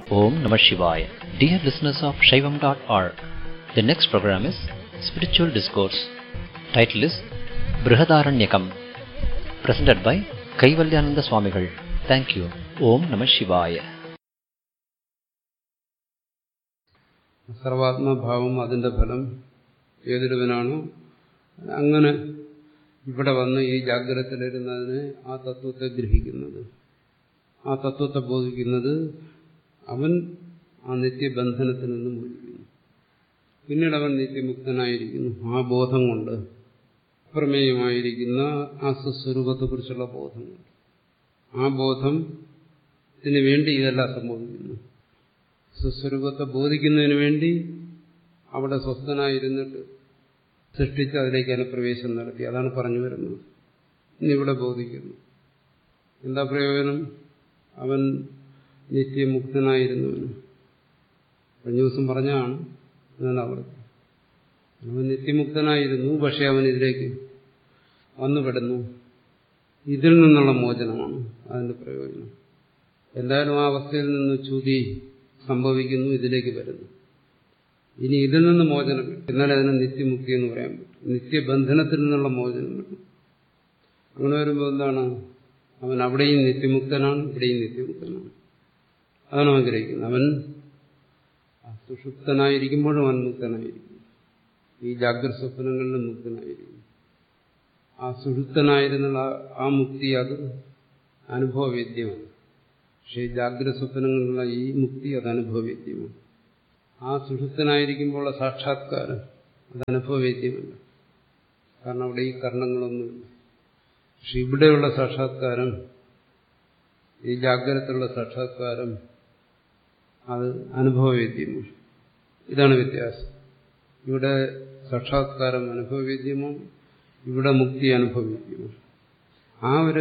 Om Namah Shivaya. Dear listeners of Shaivam.org, the next program is Spiritual Discourse. Title is Brihadaranyakam. Presented by Kaivalyananda Swamigal. Thank you. Om Namah Shivaya. സർവാത്മഭാവം അതിന്റെ ഫലം ഏതൊരുവനാണോ അങ്ങനെ ഇവിടെ വന്ന് ഈ ജാഗ്രതത്തിലിരുന്നതിന് ആ തത്വത്തെ ഗ്രഹിക്കുന്നത് ആ തത്വത്തെ ബോധിക്കുന്നത് അവൻ ആ നിത്യബന്ധനത്തിൽ നിന്ന് മോചിക്കുന്നു പിന്നീട് അവൻ നിത്യമുക്തനായിരിക്കുന്നു ആ ബോധം കൊണ്ട് പ്രമേയമായിരിക്കുന്ന ആ സ്വസ്വരൂപത്തെക്കുറിച്ചുള്ള ബോധം കൊണ്ട് ആ ബോധത്തിന് വേണ്ടി ഇതെല്ലാം സംഭവിക്കുന്നു സ്വസ്വരൂപത്തെ ബോധിക്കുന്നതിന് വേണ്ടി അവിടെ സ്വസ്ഥനായിരുന്നിട്ട് സൃഷ്ടിച്ച് അതിലേക്ക് അനുപ്രവേശം നടത്തി അതാണ് പറഞ്ഞു വരുന്നത് ഇന്നിവിടെ ബോധിക്കുന്നു എന്താ പ്രയോജനം അവൻ നിത്യമുക്തനായിരുന്നവന് കഴിഞ്ഞ ദിവസം പറഞ്ഞാണ് ഞാൻ അവിടെ അവൻ നിത്യമുക്തനായിരുന്നു പക്ഷെ അവൻ ഇതിലേക്ക് വന്നുപെടുന്നു ഇതിൽ നിന്നുള്ള മോചനമാണ് അതിന്റെ പ്രയോജനം എന്തായാലും ആ അവസ്ഥയിൽ നിന്ന് ചുതി സംഭവിക്കുന്നു ഇതിലേക്ക് വരുന്നു ഇനി ഇതിൽ നിന്ന് മോചനം കിട്ടും എന്നാലേ അതിനെ നിത്യമുക്തി എന്ന് പറയാൻ പറ്റും നിത്യബന്ധനത്തിൽ നിന്നുള്ള മോചനം കിട്ടും അങ്ങനെ വരുമ്പോൾ എന്താണ് അവൻ അവിടെയും നിത്യമുക്തനാണ് ഇവിടെയും നിത്യമുക്തനാണ് അതാണ് അവൻ ഗ്രഹിക്കുന്നത് അവൻ സുഷുപ്തനായിരിക്കുമ്പോഴും അവൻ മുക്തനായിരിക്കും ഈ ജാഗ്രത സ്വപ്നങ്ങളിലും മുക്തനായിരിക്കും ആ സുഷുപ്തനായിരുന്നുള്ള ആ മുക്തി അത് അനുഭവവേദ്യമാണ് പക്ഷേ ജാഗ്രത സ്വപ്നങ്ങളിലുള്ള ഈ മുക്തി അത് അനുഭവവേദ്യമാണ് ആ സുഷുപ്തനായിരിക്കുമ്പോഴുള്ള സാക്ഷാത്കാരം അത് അനുഭവവേദ്യമല്ല കാരണം അവിടെ ഈ കർണങ്ങളൊന്നുമില്ല പക്ഷെ ഇവിടെയുള്ള സാക്ഷാത്കാരം ഈ ജാഗ്രതത്തിലുള്ള സാക്ഷാത്കാരം അത് അനുഭവവേദ്യമാണ് ഇതാണ് വ്യത്യാസം ഇവിടെ സാക്ഷാത്കാരം അനുഭവവേദ്യമാണ് ഇവിടെ മുക്തി അനുഭവവേദ്യമാണ് ആ ഒരു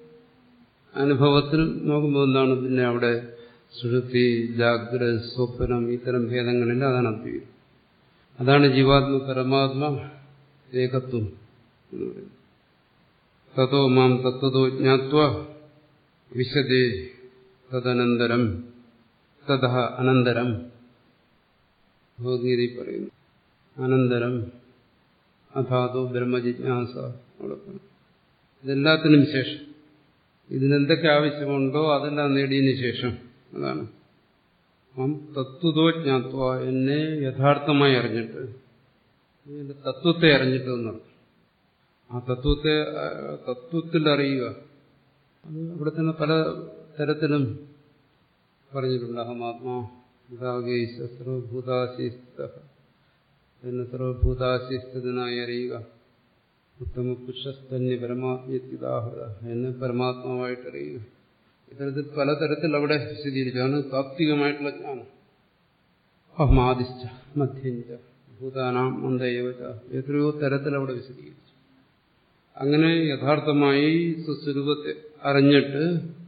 അനുഭവത്തിൽ നോക്കുമ്പോൾ എന്താണ് പിന്നെ അവിടെ സുഷുപ്തി ജാഗ്രത സ്വപ്നം ഇത്തരം ഭേദങ്ങളില്ല അതാണ് അദ്വൈതം അതാണ് ജീവാത്മ പരമാത്മ ഏകത്വം എന്ന് പറയുന്നത് തതോ മാം തത്വതോ ജ്ഞാത്വ വിശദേ തദനന്തരം തഥ അനന്തരം ഭഗവത്ഗീതയിൽ പറയുന്നു അനന്തരം അഥാതോ ബ്രഹ്മജിജ്ഞാസ അവിടെ പറഞ്ഞു ഇതെല്ലാത്തിനും ശേഷം ഇതിനെന്തൊക്കെ ആവശ്യമുണ്ടോ അതെല്ലാം നേടിയതിനു ശേഷം അതാണ് മാം തത്വതോ ജ്ഞാത്വ എന്നെ യഥാർത്ഥമായി അറിഞ്ഞിട്ട് എന്റെ തത്വത്തെ അറിഞ്ഞിട്ട് എന്നർത്ഥം ആ തത്വത്തെ തത്വത്തിൽ അറിയുക അത് ഇവിടെ തന്നെ പല തരത്തിലും പറഞ്ഞിട്ടുണ്ട് അഹമാത്മാ സർവഭൂതാശിസ്ത എന്നെ സർവഭൂതാശിസ്ഥിതനായി അറിയുക ഉത്തമ പുരുഷസ്തന്യ പരമാത്മ്യത്തിദാഹത എന്നെ പരമാത്മാവായിട്ട് അറിയുക ഇത്തരത്തിൽ പലതരത്തിൽ അവിടെ വിശദീകരിച്ചാണ് താത്വികമായിട്ടുള്ള ജ്ഞാനം അഹ്മാദിശ്ച മധ്യഞ്ച ഭൂതാനാം മന്ദയവച എത്രയോ തരത്തിൽ അവിടെ വിശദീകരിച്ചു അങ്ങനെ യഥാർത്ഥമായി സ്വസ്വരൂപത്തെ അറിഞ്ഞിട്ട്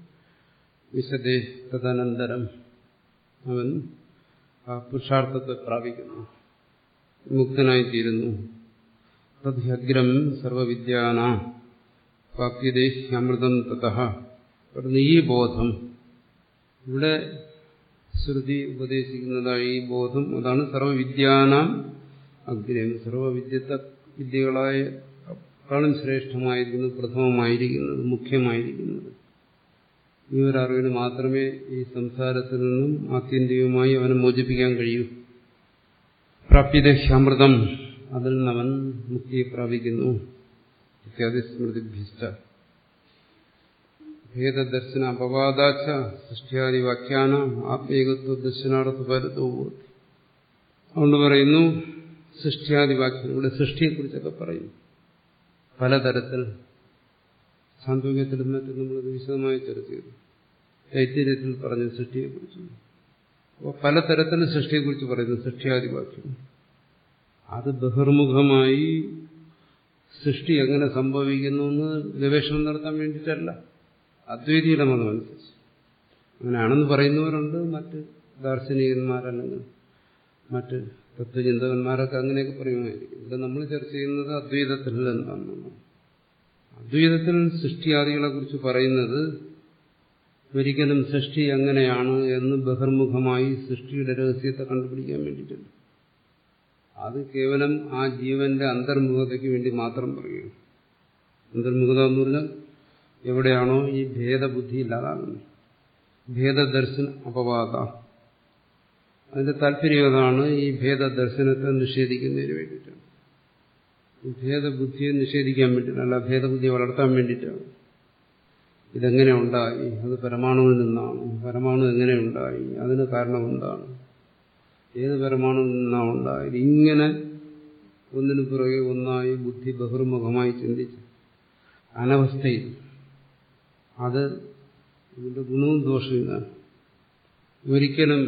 വിശദേ തദനന്തരം അവൻ ആ പുരുഷാർത്ഥത്തെ പ്രാപിക്കുന്നു മുക്തനായിത്തീരുന്നു തദ്ഹ്യഗ്രം സർവവിദ്യാന പ്രാപ്യതേ അമൃതം തത ഈ ബോധം ഇവിടെ ശ്രുതി ഉപദേശിക്കുന്നതായ ഈ ബോധം അതാണ് സർവവിദ്യാനാം അഗ്രം സർവവിദ്യത്തെ വിദ്യകളായ കാളും ശ്രേഷ്ഠമായിരിക്കുന്നത് പ്രഥമമായിരിക്കുന്നത് മുഖ്യമായിരിക്കുന്നത് ഈ ഒരു അറിവിന് മാത്രമേ ഈ സംസാരത്തിൽ നിന്നും ആത്യന്തികമായി അവനെ മോചിപ്പിക്കാൻ കഴിയൂ പ്രാപ്യത അമൃതം അതിൽ നിന്നവൻ മുക്തിയെ പ്രാപിക്കുന്നു ഇത്യാദി സ്മൃതിഭ്യസ്ത ഭേദദർശന അപവാദാച്ച സൃഷ്ടിയാദി വ്യാഖ്യാന ആത്മീകത്വ ദർശനാർത്ഥ പരത്തോ അതുകൊണ്ട് പറയുന്നു സൃഷ്ടിയാദി വാക്യം ഇവിടെ സൃഷ്ടിയെക്കുറിച്ചൊക്കെ പറയുന്നു പലതരത്തിൽ സാന്ത്വികത്തിലും മറ്റും നമ്മളത് വിശദമായി ചർച്ച ചെയ്തു ചൈതന്യത്തിൽ പറഞ്ഞ സൃഷ്ടിയെക്കുറിച്ച് അപ്പോൾ പലതരത്തിൽ സൃഷ്ടിയെക്കുറിച്ച് പറയുന്നു സൃഷ്ടിയാദി വാക്യം അത് ബഹിർമുഖമായി സൃഷ്ടി എങ്ങനെ സംഭവിക്കുന്നു എന്ന് ഗവേഷണം നടത്താൻ വേണ്ടിയിട്ടല്ല അദ്വൈതിയുടെ മതമനുസരിച്ച് അങ്ങനെയാണെന്ന് പറയുന്നവരുണ്ട് മറ്റ് ദാർശനികന്മാരല്ലെങ്കിൽ മറ്റ് തത്വചിന്തകന്മാരൊക്കെ അങ്ങനെയൊക്കെ പറയുമായിരിക്കും ഇവിടെ നമ്മൾ ചർച്ച ചെയ്യുന്നത് അദ്വൈതത്തിൽ എന്താണ് അദ്വൈതത്തിൽ സൃഷ്ടിയാദികളെ കുറിച്ച് പറയുന്നത് ഒരിക്കലും സൃഷ്ടി എങ്ങനെയാണ് എന്ന് ബഹിർമുഖമായി സൃഷ്ടിയുടെ രഹസ്യത്തെ കണ്ടുപിടിക്കാൻ വേണ്ടിയിട്ടില്ല അത് കേവലം ആ ജീവന്റെ അന്തർമുഖതയ്ക്ക് വേണ്ടി മാത്രം പറയുകയാണ് അന്തർമുഖത എന്ന് പറഞ്ഞാൽ എവിടെയാണോ ഈ ഭേദബുദ്ധി ഇല്ലാതാകുന്നത് ഭേദദർശന അപവാദ അതിന്റെ താല്പര്യം അതാണ് ഈ ഭേദദർശനത്തെ നിഷേധിക്കുന്നതിന് വേണ്ടിയിട്ടാണ് ഈ ഭേദബുദ്ധിയെ നിഷേധിക്കാൻ വേണ്ടിയിട്ടല്ല ഭേദബുദ്ധിയെ വളർത്താൻ വേണ്ടിയിട്ടാണ് ഇതെങ്ങനെ ഉണ്ടായി അത് പരമാണുവിൽ നിന്നാണ് പരമാണു എങ്ങനെ ഉണ്ടായി അതിന് കാരണം എന്താണ് ഏത് പരമാണുവിൽ നിന്നാണ് ഉണ്ടായത് ഇങ്ങനെ ഒന്നിനു പുറകെ ഒന്നായി ബുദ്ധി ബഹിർമുഖമായി ചിന്തിച്ച് അനവസ്ഥയിൽ അത് ഇതിന്റെ ഗുണവും ദോഷവും ഇതാണ് ഒരിക്കലും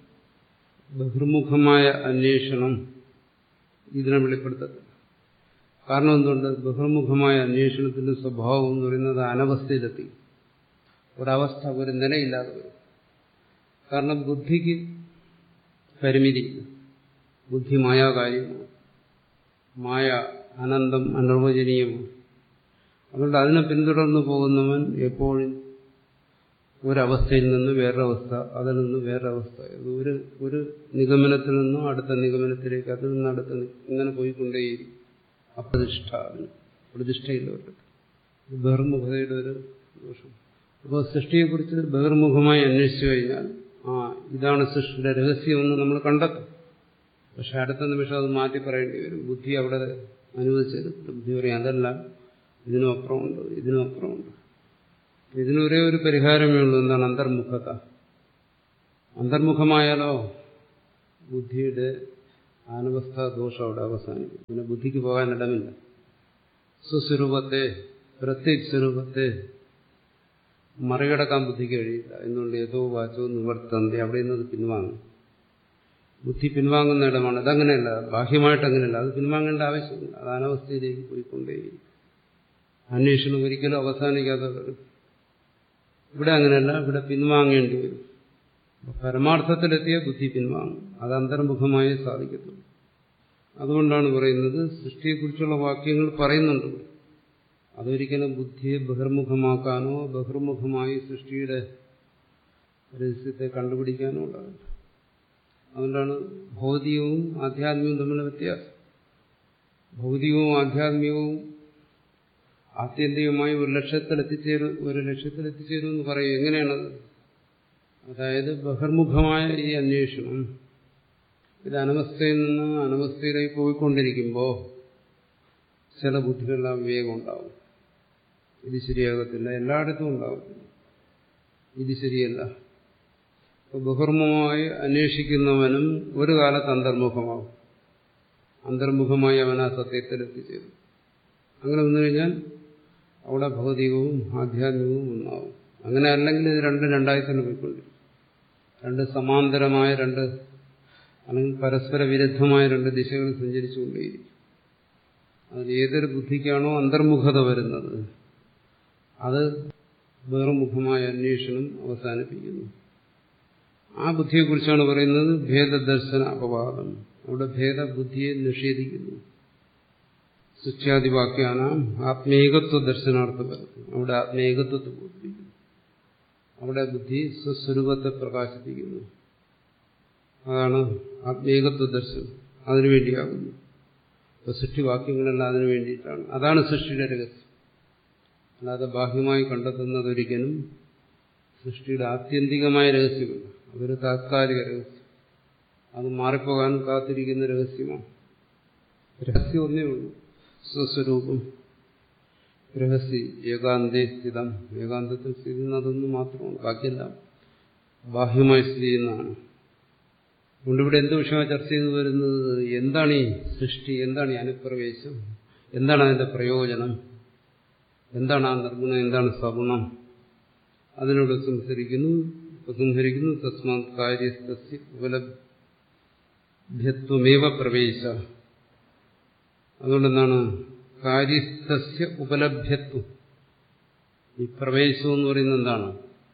ബഹിർമുഖമായ അന്വേഷണം ഇതിനെ വെളിപ്പെടുത്തത്തില്ല കാരണം എന്തുകൊണ്ട് ബഹിർമുഖമായ അന്വേഷണത്തിന്റെ സ്വഭാവം എന്ന് പറയുന്നത് അനവസ്ഥയിലെത്തി ഒരവസ്ഥ ഒരു നിലയില്ലാതെ വരും കാരണം ബുദ്ധിക്ക് പരിമിതി ബുദ്ധി മായാകാര്യമാണ് മായ അനന്തം അനിർവചനീയമാണ് അതുകൊണ്ട് അതിനെ പിന്തുടർന്നു പോകുന്നവൻ എപ്പോഴും ഒരവസ്ഥയിൽ നിന്ന് വേറൊരവസ്ഥ അതിൽ നിന്ന് വേറൊരവസ്ഥ ഒരു ഒരു നിഗമനത്തിൽ നിന്നും അടുത്ത നിഗമനത്തിലേക്ക് അതിൽ നിന്ന് അടുത്ത ഇങ്ങനെ പോയിക്കൊണ്ടേയിരിക്കും അപ്രതിഷ്ഠ അതിന് പ്രതിഷ്ഠയിലോട്ട് ബഹിർമുഖതയുടെ ഒരു ദോഷം അപ്പോൾ സൃഷ്ടിയെക്കുറിച്ച് ബഹിർമുഖമായി അന്വേഷിച്ചു കഴിഞ്ഞാൽ ആ ഇതാണ് സൃഷ്ടിയുടെ രഹസ്യമെന്ന് നമ്മൾ കണ്ടെത്തും പക്ഷെ അടുത്ത നിമിഷം അത് മാറ്റി പറയേണ്ടി വരും ബുദ്ധി അവിടെ അനുവദിച്ചത് ബുദ്ധി പറയും അതല്ല ഇതിനും അപ്പുറമുണ്ട് ഇതിനും അപ്പുറമുണ്ട് ഇതിനൊരേ ഒരു പരിഹാരമേ ഉള്ളൂ എന്താണ് അന്തർമുഖത അന്തർമുഖമായാലോ ബുദ്ധിയുടെ അനവസ്ഥ ദോഷം അവിടെ അവസാനിക്കും പിന്നെ ബുദ്ധിക്ക് പോകാൻ ഇടമില്ല സ്വസ്വരൂപത്തെ പ്രത്യേക സ്വരൂപത്തെ മറികടക്കാൻ ബുദ്ധിക്ക് കഴിയില്ല എന്തുകൊണ്ട് ഏതോ വാച്ചോ നിവർത്തന്തി അവിടെ നിന്ന് അത് പിൻവാങ്ങും ബുദ്ധി പിൻവാങ്ങുന്ന ഇടമാണ് അതങ്ങനെയല്ല ബാഹ്യമായിട്ട് അങ്ങനെയല്ല അത് പിൻവാങ്ങേണ്ട ആവശ്യമില്ല അത് അനവസ്ഥയിലേക്ക് പോയിക്കൊണ്ടേയിരിക്കും അന്വേഷണം ഒരിക്കലും അവസാനിക്കാതെ വരും ഇവിടെ അങ്ങനെയല്ല ഇവിടെ പിൻവാങ്ങേണ്ടി വരും പരമാർത്ഥത്തിലെത്തിയ ബുദ്ധി പിൻവാങ്ങും അത് അന്തർമുഖമായേ സാധിക്കത്തുള്ളൂ അതുകൊണ്ടാണ് പറയുന്നത് സൃഷ്ടിയെക്കുറിച്ചുള്ള വാക്യങ്ങൾ പറയുന്നുണ്ട് അതൊരിക്കലും ബുദ്ധിയെ ബഹിർമുഖമാക്കാനോ ബഹിർമുഖമായി സൃഷ്ടിയുടെ രഹസ്യത്തെ കണ്ടുപിടിക്കാനോ ഉണ്ടാവില്ല അതുകൊണ്ടാണ് ഭൗതികവും ആധ്യാത്മികവും തമ്മിലുള്ള വ്യത്യാസം ഭൗതികവും ആധ്യാത്മികവും ആത്യന്തികമായി ഒരു ലക്ഷ്യത്തിൽ എത്തിച്ചേരും ഒരു ലക്ഷ്യത്തിൽ എത്തിച്ചേരും എന്ന് പറയും എങ്ങനെയാണത് അതായത് ബഹിർമുഖമായ ഈ അന്വേഷണം ഇത് അനവസ്ഥയിൽ നിന്ന് അനവസ്ഥയിലേക്ക് പോയിക്കൊണ്ടിരിക്കുമ്പോൾ ചില ബുദ്ധികളെല്ലാം വിവേകം ഉണ്ടാവും ഇത് ശരിയാകത്തില്ല എല്ലായിടത്തും ഉണ്ടാവും ഇത് ശരിയല്ല ബഹിർമുഖമായി അന്വേഷിക്കുന്നവനും ഒരു കാലത്ത് അന്തർമുഖമാവും അന്തർമുഖമായി അവൻ ആ സത്യത്തിൽ എത്തിച്ചേരും അങ്ങനെ വന്നു കഴിഞ്ഞാൽ അവിടെ ഭൗതികവും ആധ്യാത്മികവും ഒന്നാവും അങ്ങനെ അല്ലെങ്കിൽ ഇത് രണ്ടും രണ്ടായി തന്നെ പോയിക്കൊണ്ടിരിക്കും രണ്ട് സമാന്തരമായ രണ്ട് അല്ലെങ്കിൽ പരസ്പര വിരുദ്ധമായ രണ്ട് ദിശകൾ സഞ്ചരിച്ചുകൊണ്ടേയിരിക്കും അതിൽ ഏതൊരു ബുദ്ധിക്കാണോ അന്തർമുഖത വരുന്നത് അത് വേറുമുഖമായ അന്വേഷണം അവസാനിപ്പിക്കുന്നു ആ ബുദ്ധിയെക്കുറിച്ചാണ് പറയുന്നത് ഭേദദർശന അപവാദം അവിടെ ഭേദബുദ്ധിയെ നിഷേധിക്കുന്നു സുഖ്യാദിവാക്യാന ആത്മേകത്വ ദർശനാർത്ഥം വരുന്നു അവിടെ ആത്മേകത്വത്തെ ബോധിപ്പിക്കുന്നു അവിടെ ബുദ്ധി സ്വസ്വരൂപത്തെ പ്രകാശിപ്പിക്കുന്നു അതാണ് ആത്മേകത്വ ദർശനം അതിനുവേണ്ടിയാകുന്നു ഇപ്പൊ സൃഷ്ടിവാക്യങ്ങളെല്ലാം അതിനു വേണ്ടിയിട്ടാണ് അതാണ് സൃഷ്ടിയുടെ രഹസ്യം അല്ലാതെ ബാഹ്യമായി കണ്ടെത്തുന്നത് ഒരിക്കലും സൃഷ്ടിയുടെ ആത്യന്തികമായ രഹസ്യമല്ല അതൊരു താത്കാലിക രഹസ്യം അത് മാറിപ്പോകാൻ കാത്തിരിക്കുന്ന രഹസ്യമാണ് രഹസ്യം ഒന്നേ ഉള്ളൂ സ്വസ്വരൂപം രഹസ്യ ഏകാന്തേ സ്ഥിതം ഏകാന്തത്തിൽ സ്ഥിതി ചെയ്യുന്ന അതൊന്നും മാത്രമാണ് ബാക്കിയെല്ലാം ബാഹ്യമായി സ്ഥിതി ചെയ്യുന്നതാണ് അതുകൊണ്ട് ഇവിടെ എന്ത് വിഷയമാണ് ചർച്ച ചെയ്തു വരുന്നത് എന്താണ് ഈ സൃഷ്ടി എന്താണ് ഈ അനുപ്രവേശം എന്താണ് അതിന്റെ പ്രയോജനം എന്താണ് ആ നിർഗുണം എന്താണ് സഗുണം അതിനോട് സംസരിക്കുന്നു സംഹരിക്കുന്നു തസ്മാത് കാര്യസ്ഥ ഉപലഭ്യത്വമേവ പ്രവേശ അതുകൊണ്ടെന്താണ് കാര്യസ്ഥസ്യ ഉപലഭ്യത്വം ഈ പ്രവേശം എന്ന് പറയുന്നത് എന്താണ്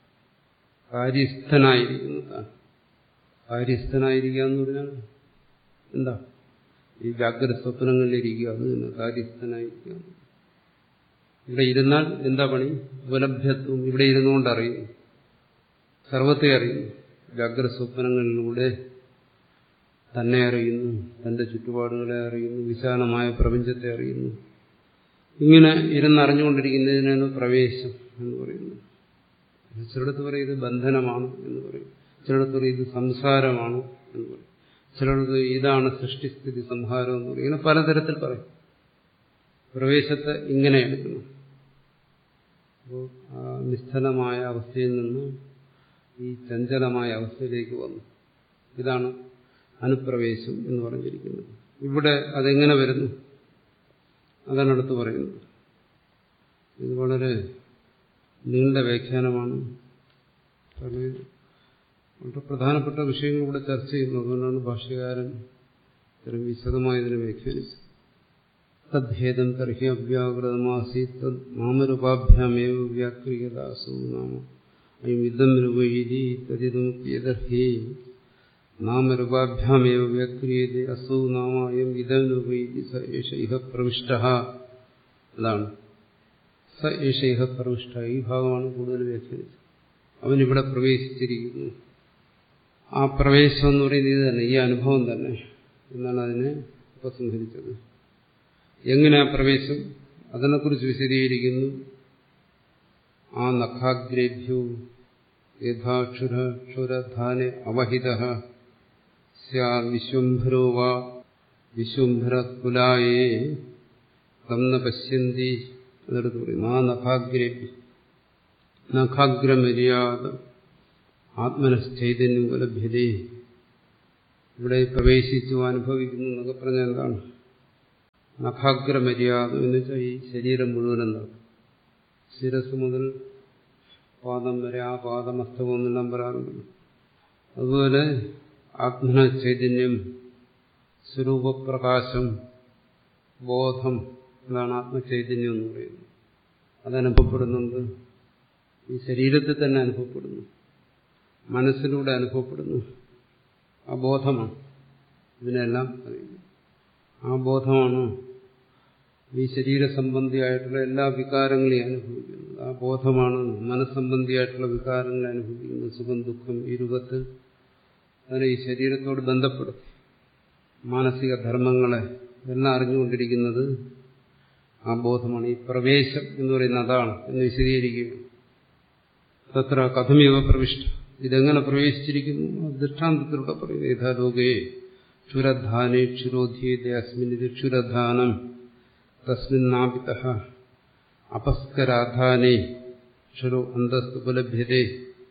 കാര്യസ്ഥനായിരിക്കുന്നതാണ് കാര്യസ്ഥനായിരിക്കുക എന്ന് പറഞ്ഞാൽ എന്താ ഈ ജാഗ്രത സ്വപ്നങ്ങളിലിരിക്കുക അത് തന്നെ കാര്യസ്ഥനായിരിക്കുക ഇവിടെ ഇരുന്നാൽ എന്താ പണി ഉപലഭ്യത്വം ഇവിടെ ഇരുന്നുകൊണ്ട് അറിയുന്നു സർവത്തെ അറിയുന്നു ജാഗ്രസ്വപ്നങ്ങളിലൂടെ തന്നെ അറിയുന്നു തന്റെ ചുറ്റുപാടുകളെ അറിയുന്നു വിശാലമായ പ്രപഞ്ചത്തെ അറിയുന്നു ഇങ്ങനെ ഇരുന്നറിഞ്ഞുകൊണ്ടിരിക്കുന്നതിനാണ് പ്രവേശം എന്ന് പറയുന്നത് ചിലടത്ത് പറയും ഇത് ബന്ധനമാണ് എന്ന് പറയും ചിലടത്ത് പറയും ഇത് സംസാരമാണ് എന്ന് പറയും ചിലടത്ത് ഇതാണ് സൃഷ്ടിസ്ഥിതി സംഹാരം എന്ന് പറയും ഇങ്ങനെ പലതരത്തിൽ പറയും പ്രവേശത്തെ ഇങ്ങനെ എടുക്കണം അപ്പോൾ ആ നിശ്ചലമായ അവസ്ഥയിൽ നിന്ന് ഈ ചഞ്ചലമായ അവസ്ഥയിലേക്ക് വന്നു ഇതാണ് അനുപ്രവേശം എന്ന് പറഞ്ഞിരിക്കുന്നത് ഇവിടെ അതെങ്ങനെ വരുന്നു അതാണ് അടുത്ത് പറയുന്നത് ഇത് വളരെ നീണ്ട വ്യാഖ്യാനമാണ് കാരണം ഇത് വളരെ പ്രധാനപ്പെട്ട വിഷയങ്ങൾ ഇവിടെ ചർച്ച ചെയ്യുന്നു അതുകൊണ്ടാണ് ഭാഷ്യകാരൻ ഇത്രയും വിശദമായി ഇതിനെ വ്യാഖ്യാനിച്ചത് തദ്ഭേദം തർഹി അവ്യാകൃതമാസി തദ് നാമരൂപാഭ്യാമേവ വ്യാക്രിയതാസു നാമ അയം ഇതം രൂപയിരി തദിതമുക്തിയതർഹി നാമരൂപാഭ്യാമേവ വ്യാക്രിയത അസു നാമ അയം ഇതം രൂപയിരി സ ഏഷ ഇഹ പ്രവിഷ്ട അതാണ് സ ഏഷ ഇഹ പ്രവിഷ്ട ഈ ഭാഗമാണ് കൂടുതൽ വ്യാഖ്യാനിച്ചത് അവനിവിടെ പ്രവേശിച്ചിരിക്കുന്നു ആ പ്രവേശം എന്ന് പറയുന്നത് ഇത് തന്നെ ഈ അനുഭവം തന്നെ എന്നാണ് അതിനെ ഉപസംഹരിച്ചത് എങ്ങനെ ആ പ്രവേശം അതിനെക്കുറിച്ച് വിശദീകരിക്കുന്നു ആ നഖാഗ്രേഭ്യോ യഥാക്ഷുരക്ഷുരധാനെ അവഹിത സ്യാ വിശ്വംഭരോ വാ വിശ്വംഭരകുലായേ തം ന പശ്യന്തി എന്നെടുത്ത് പറയുന്നു ആ നഖാഗ്രേഭ്യ നഖാഗ്രമര്യാദ ആത്മനശ്ചൈതന്യം ഉപലഭ്യതേ ഇവിടെ പ്രവേശിച്ചു അനുഭവിക്കുന്നു എന്നൊക്കെ പറഞ്ഞാൽ എന്താണ് നഖാഗ്രമര്യാദ എന്ന് വെച്ചാൽ ഈ ശരീരം മുഴുവൻ എന്താണ് ശിരസ് മുതൽ പാദം വരെ ആ പാദമസ്തകം എന്നെല്ലാം പറയാറുണ്ട് അതുപോലെ ആത്മന ചൈതന്യം സ്വരൂപപ്രകാശം ബോധം അതാണ് ആത്മചൈതന്യം എന്ന് പറയുന്നത് അതനുഭവപ്പെടുന്നുണ്ട് ഈ ശരീരത്തിൽ തന്നെ അനുഭവപ്പെടുന്നു മനസ്സിലൂടെ അനുഭവപ്പെടുന്നു ആ ബോധമാണ് ഇതിനെല്ലാം അറിയുന്നു ആ ബോധമാണ് ഈ ശരീര സംബന്ധിയായിട്ടുള്ള എല്ലാ വികാരങ്ങളെയും അനുഭവിക്കുന്നത് ആ ബോധമാണ് മനസ്സംബന്ധിയായിട്ടുള്ള വികാരങ്ങളെ അനുഭവിക്കുന്നത് സുഖം ദുഃഖം ഈ രൂപത്തിൽ അതിനെ ഈ ശരീരത്തോട് ബന്ധപ്പെടും മാനസിക ധർമ്മങ്ങളെ എല്ലാം അറിഞ്ഞുകൊണ്ടിരിക്കുന്നത് ആ ബോധമാണ് ഈ പ്രവേശം എന്ന് പറയുന്ന അതാണ് എന്ന് വിശദീകരിക്കുകയാണ് തത്ര കഥമേവ പ്രവിഷ്ട ഇതെങ്ങനെ പ്രവേശിച്ചിരിക്കുന്നു ദൃഷ്ടാന്തത്തിലൂടെ പറയുന്നു യഥാലോകേ ക്ഷുരധാനേ ക്ഷുരോധീയതേ അസ്മിൻ ഇത് ക്ഷുരധാനം തസ്മിന്നാപിത അപസ്കരാധാനേ ക്ഷുരോ അന്തസ്തുപലഭ്യതേ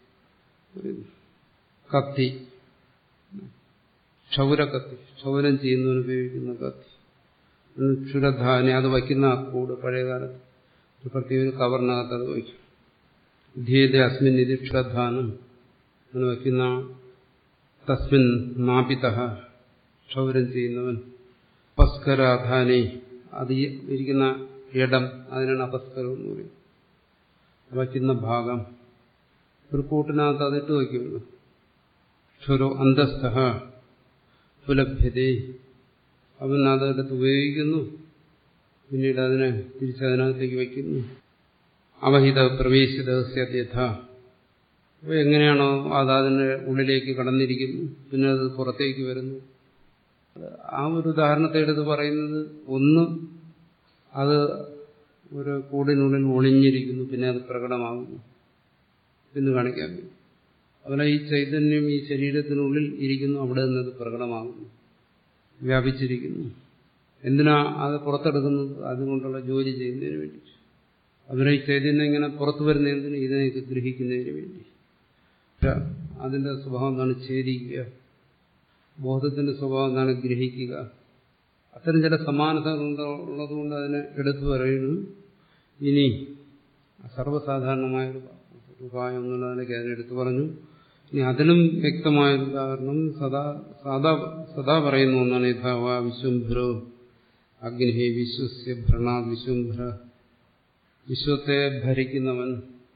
കത്തി ക്ഷൗരക്കത്തി ക്ഷൗരം ചെയ്യുന്നതിന് ഉപയോഗിക്കുന്ന കത്തി ക്ഷുരധാനെ അത് വയ്ക്കുന്ന കൂട് പഴയകാലത്ത് ഒരു പ്രത്യേക ഒരു കവറിനകത്ത് അത് വയ്ക്കും ധീയത അസ്മിൻ ഇത് ക്ഷുരധാനം അങ്ങനെ വയ്ക്കുന്ന തസ്മിൻ നാപിത ക്ഷൗരം ചെയ്യുന്നവൻ അപസ്കരാധാനെ അത് ഇരിക്കുന്ന ഇടം അതിനാണ് അപസ്കരം എന്ന് പറയും വയ്ക്കുന്ന ഭാഗം ഒരു കൂട്ടിനകത്ത് അതിട്ട് വയ്ക്കുമല്ലോ ക്ഷുരോ അന്തസ്ഥ പുലഭ്യതേ അവൻ അതെടുത്ത് ഉപയോഗിക്കുന്നു പിന്നീട് അതിനെ തിരിച്ചതിനകത്തേക്ക് വയ്ക്കുന്നു അവഹിത പ്രവേശിത സത്യഥ അപ്പോൾ എങ്ങനെയാണോ അത് അതിൻ്റെ ഉള്ളിലേക്ക് കടന്നിരിക്കുന്നു പിന്നെ അത് പുറത്തേക്ക് വരുന്നു ആ ഒരു ഉദാഹരണത്തെ എടുത്ത് പറയുന്നത് ഒന്ന് അത് ഒരു കൂടിനുള്ളിൽ ഒളിഞ്ഞിരിക്കുന്നു പിന്നെ അത് പ്രകടമാകുന്നു എന്ന് കാണിക്കാൻ പറ്റും അതുപോലെ ഈ ചൈതന്യം ഈ ശരീരത്തിനുള്ളിൽ ഇരിക്കുന്നു അവിടെ നിന്ന് അത് പ്രകടമാകുന്നു വ്യാപിച്ചിരിക്കുന്നു എന്തിനാ അത് പുറത്തെടുക്കുന്നത് അതുകൊണ്ടുള്ള ജോലി ചെയ്യുന്നതിന് വേണ്ടി അതിനെ ഈ ചൈതന്യം ഇങ്ങനെ പുറത്തു വരുന്ന എന്തിന് ഇതിനെയൊക്കെ ഗ്രഹിക്കുന്നതിന് വേണ്ടി അതിന്റെ സ്വഭാവം എന്താണ് ഛേദിക്കുക ബോധത്തിന്റെ സ്വഭാവം എന്താണ് ഗ്രഹിക്കുക അത്തരം ചില സമാനതകൾ ഉള്ളതുകൊണ്ട് അതിനെ എടുത്തു പറയുന്നു ഇനി സർവ്വസാധാരണമായ ഒരു ഉപായം എന്നുള്ളതിനൊക്കെ അതിനെടുത്തു പറഞ്ഞു ഇനി അതിലും വ്യക്തമായ ഒരു ഉദാഹരണം സദാ സാധാ സദാ പറയുന്ന ഒന്നാണ് യഥാവ വിശ്വംഭരോ അഗ്നി വിശ്വസ്യ ഭരണ വിശ്വംഭര വിശ്വത്തെ ഭരിക്കുന്നവൻ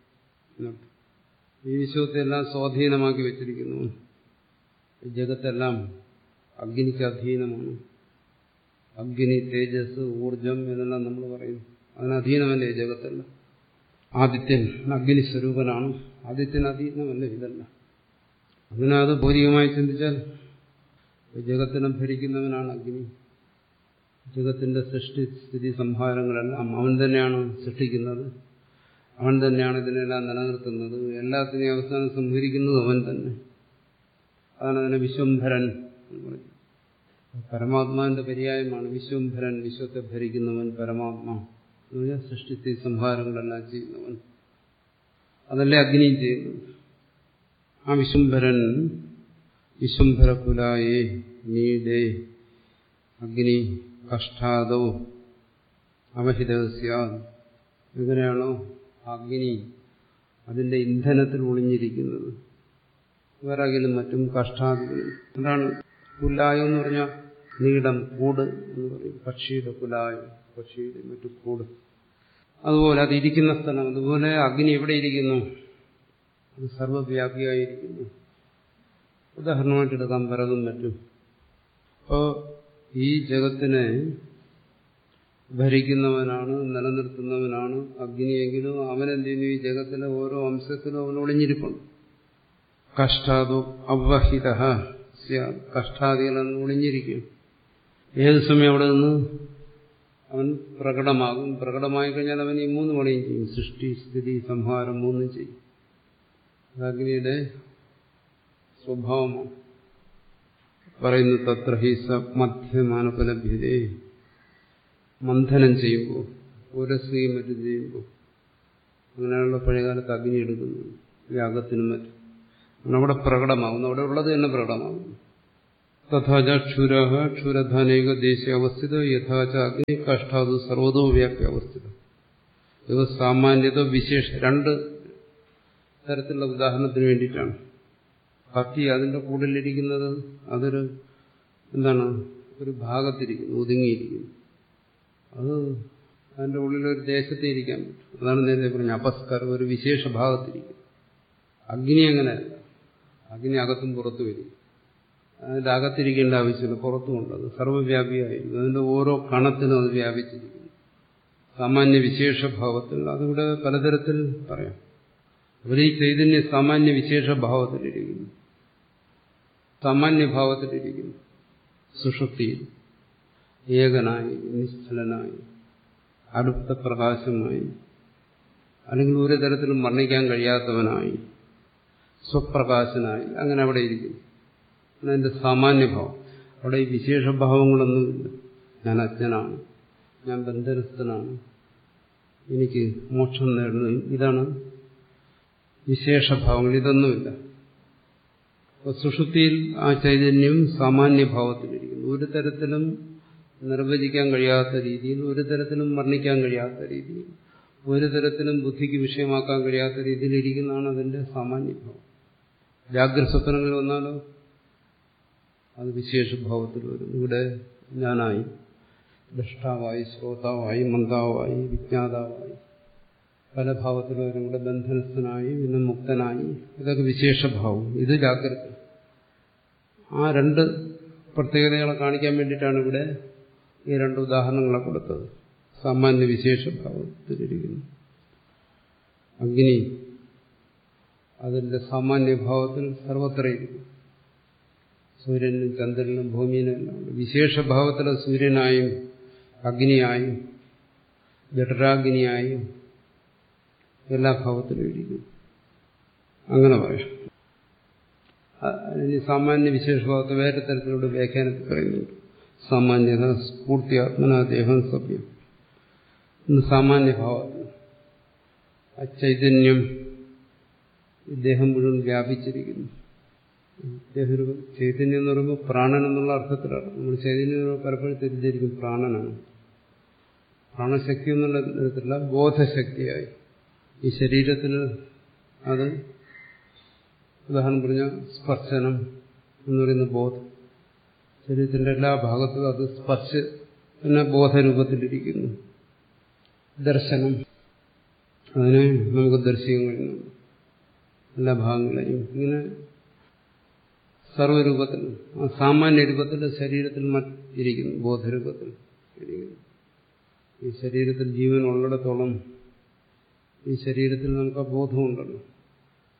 ഈ വിശ്വത്തെ എല്ലാം സ്വാധീനമാക്കി വെച്ചിരിക്കുന്നവൻ ജഗത്തെല്ലാം അഗ്നിക്ക് അധീനമാണ് അഗ്നി തേജസ് ഊർജം എന്നെല്ലാം നമ്മൾ പറയുന്നു അതിന് അധീനമല്ലേ ജഗത്തെല്ലാം ആദിത്യൻ അഗ്നി സ്വരൂപനാണ് ആദിത്യന് അധീനമല്ലേ ഇതല്ല അതിനത് ഭൗതികമായി ചിന്തിച്ചാൽ ജഗത്തിനെ ഭരിക്കുന്നവനാണ് അഗ്നി ജഗത്തിന്റെ സൃഷ്ടി സ്ഥിതി സംഹാരങ്ങളെല്ലാം അവൻ തന്നെയാണ് സൃഷ്ടിക്കുന്നത് അവൻ തന്നെയാണ് ഇതിനെല്ലാം നിലനിർത്തുന്നത് എല്ലാത്തിനെയും അവസാനം സംഹരിക്കുന്നത് അവൻ തന്നെ അതാണ് അതിനെ വിശ്വംഭരൻ എന്ന് പറയുന്നത് പരമാത്മാവിന്റെ പര്യായമാണ് വിശ്വംഭരൻ വിശ്വത്തെ ഭരിക്കുന്നവൻ പരമാത്മാ എന്ന് പറഞ്ഞാൽ സൃഷ്ടിസ്ഥിതി സംഹാരങ്ങളെല്ലാം ചെയ്യുന്നവൻ അതല്ലേ അഗ്നിയും ചെയ്യുന്നത് ആ വിശ്വംഭരൻ വിശ്വംഭരകുലായേ നീടേ അഗ്നി കഷ്ടാദോ അവഹിതസ്യ എങ്ങനെയാണോ അഗ്നി അതിന്റെ ഇന്ധനത്തിൽ ഒളിഞ്ഞിരിക്കുന്നത് വിറകിലും മറ്റും കഷ്ടാദികളും എന്താണ് കുലായം എന്ന് പറഞ്ഞാൽ നീടം കൂട് എന്ന് പറയും പക്ഷിയുടെ കുലായം പക്ഷിയുടെ മറ്റു കൂട് അതുപോലെ അത് ഇരിക്കുന്ന സ്ഥലം അതുപോലെ അഗ്നി എവിടെ ഇരിക്കുന്നു അത് സർവവ്യാപിയായിരിക്കുന്നു ഉദാഹരണമായിട്ട് എടുക്കാം വിറകും മറ്റും അപ്പോൾ ഈ ജഗത്തിനെ ഭരിക്കുന്നവനാണ് നിലനിർത്തുന്നവനാണ് അഗ്നിയെങ്കിലും അവനെന്ത് ചെയ്യുന്നു ഈ ജഗത്തിലെ ഓരോ അംശത്തിലും അവൻ ഒളിഞ്ഞിരിപ്പുണ്ട് കഷ്ടാദോ അവഹിത കഷ്ടാദികളെന്ന് ഒളിഞ്ഞിരിക്കും ഏത് സമയം അവിടെ നിന്ന് അവൻ പ്രകടമാകും പ്രകടമായി കഴിഞ്ഞാൽ അവൻ ഈ മൂന്ന് പണിയും ചെയ്യും സൃഷ്ടി സ്ഥിതി സംഹാരം മൂന്നും ചെയ്യും അത് അഗ്നിയുടെ സ്വഭാവമാണ് പറയുന്നു തത്ര ഹി സ മധ്യമാനപലഭ്യതേ മന്ഥനം ചെയ്യുമ്പോൾ ഉരസുകയും മറ്റും ചെയ്യുമ്പോൾ അങ്ങനെയുള്ള പഴയകാലത്ത് അഗ്നി എടുക്കുന്നു യാഗത്തിനും മറ്റും അവിടെ പ്രകടമാകുന്നു അവിടെ ഉള്ളത് തന്നെ പ്രകടമാകുന്നു തഥാച ക്ഷുര ക്ഷുരധാനേക ദേശീയ അവസ്ഥിത യഥാച അഗ്നി കഷ്ടാതു സർവതോ വ്യാപ്യ അവസ്ഥിത ഇത് സാമാന്യത വിശേഷ രണ്ട് തരത്തിലുള്ള ഉദാഹരണത്തിന് വേണ്ടിയിട്ടാണ് കത്തി അതിന്റെ കൂടിലിരിക്കുന്നത് അതൊരു എന്താണ് ഒരു ഭാഗത്തിരിക്കുന്നു ഒതുങ്ങിയിരിക്കുന്നു അത് അതിന്റെ ഉള്ളിൽ ഒരു ദേശത്തെ ഇരിക്കാൻ പറ്റും അതാണ് നേരത്തെ പറഞ്ഞ അപസ്കാരം ഒരു വിശേഷ ഭാഗത്തിരിക്കും അഗ്നി അങ്ങനെയല്ല അഗ്നി അകത്തും പുറത്തും ഇരിക്കും അതിന്റെ അകത്തിരിക്കേണ്ട ആവശ്യമില്ല പുറത്തുമുണ്ട് അത് സർവ്വവ്യാപിയായിരിക്കും അതിന്റെ ഓരോ കണത്തിനും അത് വ്യാപിച്ചിരിക്കുന്നു സാമാന്യ വിശേഷ ഭാവത്തിൽ അതിവിടെ പലതരത്തിൽ പറയാം അവർ ഈ ചൈതന്യ സാമാന്യ വിശേഷ ഭാവത്തിലിരിക്കുന്നു സാമാന്യഭാവത്തിലിരിക്കുന്നു സുഷുപ്തിയിൽ ഏകനായി നിശ്ചലനായി അടുത്ത പ്രകാശമായി അല്ലെങ്കിൽ ഒരു തരത്തിലും വർണ്ണിക്കാൻ കഴിയാത്തവനായി സ്വപ്രകാശനായി അങ്ങനെ അവിടെ ഇരിക്കുന്നു അതിന്റെ സാമാന്യഭാവം അവിടെ ഈ വിശേഷഭാവങ്ങളൊന്നുമില്ല ഞാൻ അജ്ഞനാണ് ഞാൻ ബന്ധനസ്ഥനാണ് എനിക്ക് മോക്ഷം നേടുന്നു ഇതാണ് വിശേഷഭാവങ്ങൾ ഇതൊന്നുമില്ല സുഷുപ്തിയിൽ ആ ചൈതന്യം സാമാന്യഭാവത്തിലിരിക്കുന്നു ഒരു തരത്തിലും നിർവചിക്കാൻ കഴിയാത്ത രീതിയിൽ ഒരു തരത്തിലും വർണ്ണിക്കാൻ കഴിയാത്ത രീതിയിൽ ഒരു തരത്തിലും ബുദ്ധിക്ക് വിഷയമാക്കാൻ കഴിയാത്ത രീതിയിൽ ഇരിക്കുന്നതാണ് അതിന്റെ സാമാന്യഭാവം ജാഗ്രത സ്വപ്നങ്ങൾ വന്നാലോ അത് വിശേഷഭാവത്തിൽ വരും ഇവിടെ ഞാനായി ദഷ്ടാവായി ശ്രോതാവായി മന്ദാവായി വിജ്ഞാതാവായി പല ഭാവത്തിൽ വരും ഇവിടെ ബന്ധനസ്ഥനായി പിന്നെ മുക്തനായി ഇതൊക്കെ വിശേഷഭാവം ഇത് ജാഗ്രത ആ രണ്ട് പ്രത്യേകതകളെ കാണിക്കാൻ വേണ്ടിയിട്ടാണ് ഇവിടെ ഈ രണ്ട് ഉദാഹരണങ്ങളെ കൊടുത്തത് സാമാന്യ വിശേഷഭാവത്തിലിരിക്കുന്നു അഗ്നി അതിന്റെ സാമാന്യഭാവത്തിൽ സർവത്ര ഇരിക്കും സൂര്യനും ചന്ദ്രനും ഭൂമിയിലും എല്ലാം വിശേഷഭാവത്തിലെ സൂര്യനായും അഗ്നിയായും ജഠരാഗ്നിയായും എല്ലാ ഭാവത്തിലും ഇരിക്കും അങ്ങനെ പറയാം ഇനി സാമാന്യ വിശേഷഭാവത്തെ വേറെ തരത്തിലൂടെ വ്യാഖ്യാനത്തിൽ പറയുന്നുണ്ട് സാമാന്യത സ്ഫൂർത്തി ആത്മനാദേഹം സഭ്യം ഇന്ന് സാമാന്യഭാവത്തിൽ ആ ചൈതന്യം ഇദ്ദേഹം മുഴുവൻ വ്യാപിച്ചിരിക്കുന്നു ഇദ്ദേഹം ചൈതന്യം എന്ന് പറയുമ്പോൾ പ്രാണൻ എന്നുള്ള അർത്ഥത്തിലാണ് നമ്മൾ ചൈതന്യം പലപ്പോഴും തിരിച്ചിരിക്കും പ്രാണനാണ് പ്രാണശക്തി എന്നുള്ള തരത്തിലുള്ള ബോധശക്തിയായി ഈ ശരീരത്തിൽ അത് ഉദാഹരണം പറഞ്ഞ സ്പർശനം എന്ന് പറയുന്ന ബോധം ശരീരത്തിന്റെ എല്ലാ ഭാഗത്തും അത് സ്പർശ പിന്നെ ബോധരൂപത്തിലിരിക്കുന്നു ദർശനം അതിനെ നമുക്ക് ദർശിക്കാൻ കഴിയുന്നു എല്ലാ ഭാഗങ്ങളെയും ഇങ്ങനെ സർവരൂപത്തിൽ ആ സാമാന്യ രൂപത്തിൽ ശരീരത്തിൽ ഇരിക്കുന്നു ബോധരൂപത്തിൽ ഇരിക്കുന്നു ഈ ശരീരത്തിൽ ജീവൻ ഉള്ളിടത്തോളം ഈ ശരീരത്തിൽ നമുക്ക് ആ ബോധമുണ്ടല്ലോ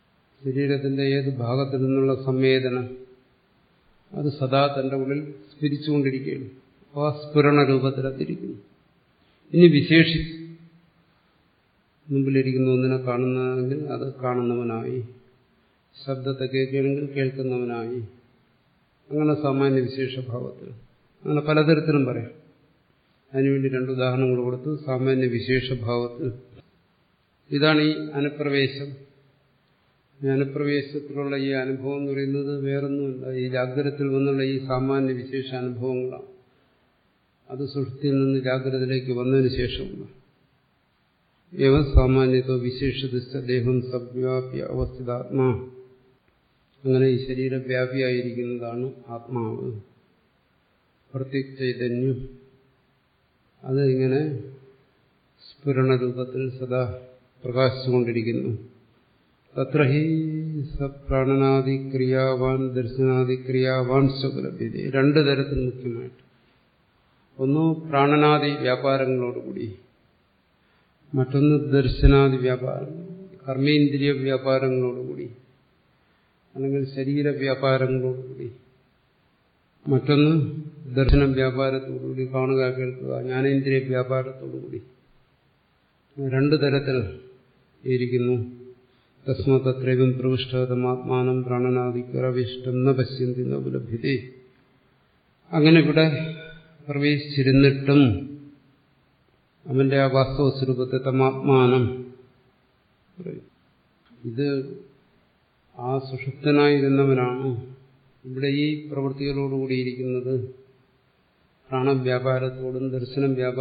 ശരീരത്തിന്റെ ഏത് ഭാഗത്തു നിന്നുള്ള സംവേദനം അത് സദാ തന്റെ ഉള്ളിൽ സ്ഫിരിച്ചുകൊണ്ടിരിക്കുകയാണ് ആ സ്ഫുരണ രൂപത്തിലെത്തിരിക്കുന്നു ഇനി വിശേഷി മുമ്പിലിരിക്കുന്ന ഒന്നിനെ കാണുന്നതെങ്കിൽ അത് കാണുന്നവനായി ശബ്ദത്തെ കേൾക്കുകയാണെങ്കിൽ കേൾക്കുന്നവനായി അങ്ങനെ സാമാന്യ വിശേഷഭാവത്തിൽ അങ്ങനെ പലതരത്തിലും പറയാം അതിനുവേണ്ടി രണ്ട് ഉദാഹരണങ്ങൾ കൊടുത്തു സാമാന്യ വിശേഷഭാവത്തിൽ ഇതാണ് ഈ അനുപ്രവേശം ഈ അനുപ്രവേശത്തിലുള്ള ഈ അനുഭവം എന്ന് പറയുന്നത് വേറൊന്നുമില്ല ഈ ജാഗ്രതത്തിൽ വന്നുള്ള ഈ സാമാന്യ വിശേഷ അനുഭവങ്ങളാണ് അത് സൃഷ്ടിയിൽ നിന്ന് ജാഗ്രതയിലേക്ക് വന്നതിന് ശേഷമുള്ള ഏവ സാമാന്യതോ വിശേഷദിച്ച ദേഹം സവ്യാപ്യ അവസ്ഥിതാത്മാ അങ്ങനെ ഈ ശരീരവ്യാപിയായിരിക്കുന്നതാണ് ആത്മാവ് പ്രത്യേക ചൈതന്യം അത് ഇങ്ങനെ സ്ഫുരണ രൂപത്തിൽ സദാ പ്രകാശിച്ചുകൊണ്ടിരിക്കുന്നു തത്ര ഹി സപ്രാണനാദി ക്രിയാവാൻ ദർശനാദി ക്രിയാവാൻ സ്വലഭ്യത രണ്ട് തരത്തിൽ മുഖ്യമായിട്ട് ഒന്ന് പ്രാണനാദി വ്യാപാരങ്ങളോടുകൂടി മറ്റൊന്ന് ദർശനാദി വ്യാപാരം കർമ്മേന്ദ്രിയ വ്യാപാരങ്ങളോടുകൂടി അല്ലെങ്കിൽ ശരീര വ്യാപാരങ്ങളോടുകൂടി മറ്റൊന്ന് ദർശന വ്യാപാരത്തോടുകൂടി കാണുക കേൾക്കുക ജ്ഞാനേന്ദ്രിയ വ്യാപാരത്തോടുകൂടി രണ്ടു തരത്തിൽ ഇരിക്കുന്നു തസ്മത്തത്രൈവം പ്രവിഷ്ടതമാത്മാനം പ്രാണനാദിക്കറവിഷ്ടം ന പശ്യന്തി നബുലഭ്യതേ അങ്ങനെ ഇവിടെ പ്രവേശിച്ചിരുന്നിട്ടും അവന്റെ ആ വാസ്തവ സ്വരൂപത്തെ തമാത്മാനം ഇത് ആ സുഷുപ്തനായിരുന്നവനാണ് ഇവിടെ ഈ പ്രവൃത്തികളോടുകൂടിയിരിക്കുന്നത് പ്രാണവ്യാപാരത്തോടും ദർശനം വ്യാപാര